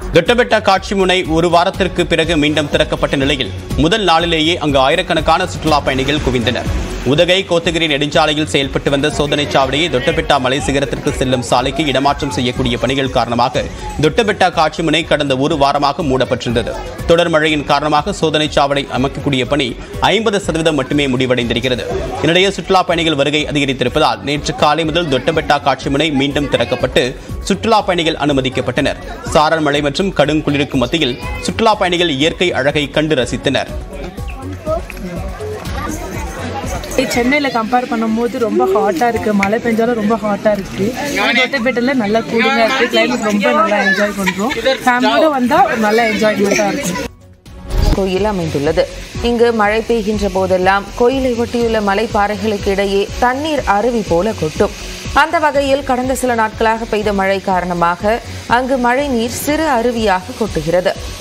தொட்டபெட்டா காட்சி முனை ஒரு வாரத்திற்கு பிறகு மீண்டும் திறக்கப்பட்ட நிலையில் முதல் நாளிலேயே அங்கு ஆயிரக்கணக்கான சுற்றுலா பயணிகள் குவிந்தனர் உதகை கோத்தகிரி நெடுஞ்சாலையில் செயல்பட்டு வந்த சோதனைச் சாவடியை தொட்டபெட்டா மலை சிகரத்திற்கு செல்லும் சாலைக்கு இடமாற்றம் செய்யக்கூடிய பணிகள் காரணமாக தொட்டபெட்டா காட்சி முனை கடந்த ஒரு வாரமாக மூடப்பட்டிருந்தது தொடர் மழையின் காரணமாக சோதனைச் சாவடி அமைக்கக்கூடிய பணி ஐம்பது சதவீதம் மட்டுமே முடிவடைந்திருக்கிறது இதனிடையே சுற்றுலா பயணிகள் வருகை அதிகரித்திருப்பதால் நேற்று காலை முதல் தொட்டபெட்டா காட்சி முனை மீண்டும் திறக்கப்பட்டு சுற்றுலா பயணிகள் அனுமதிக்கப்பட்டனர் சாரல் மழை மற்றும் கடும் குளிருக்கு மத்தியில் சுற்றுலா பயணிகள் இயற்கை அழகை கண்டு ரசித்தனர் சென்னையில் கம்பேர் பண்ணும்போது ரொம்ப ஹாட்டாக இருக்குது மழை பெஞ்சாலும் ரொம்ப ஹாட்டாக இருக்குது தொட்டப்பேட்டையில் நல்லா கூலிங்காக இருக்குது கிளைமேட் ரொம்ப நல்லா என்ஜாய் பண்ணுறோம் ஃபேமிலியோட வந்தால் ஒரு நல்ல என்ஜாய்மெண்ட்டாக இருக்கும் கோயில் அமைந்துள்ளது இங்கு மழை பெய்கின்ற போதெல்லாம் கோயிலை ஒட்டியுள்ள மலைப்பாறைகளுக்கு இடையே தண்ணீர் அருவி போல கொட்டும் அந்த வகையில் கடந்த சில நாட்களாக பெய்த மழை காரணமாக அங்கு மழை நீர் சிறு அருவியாக கொட்டுகிறது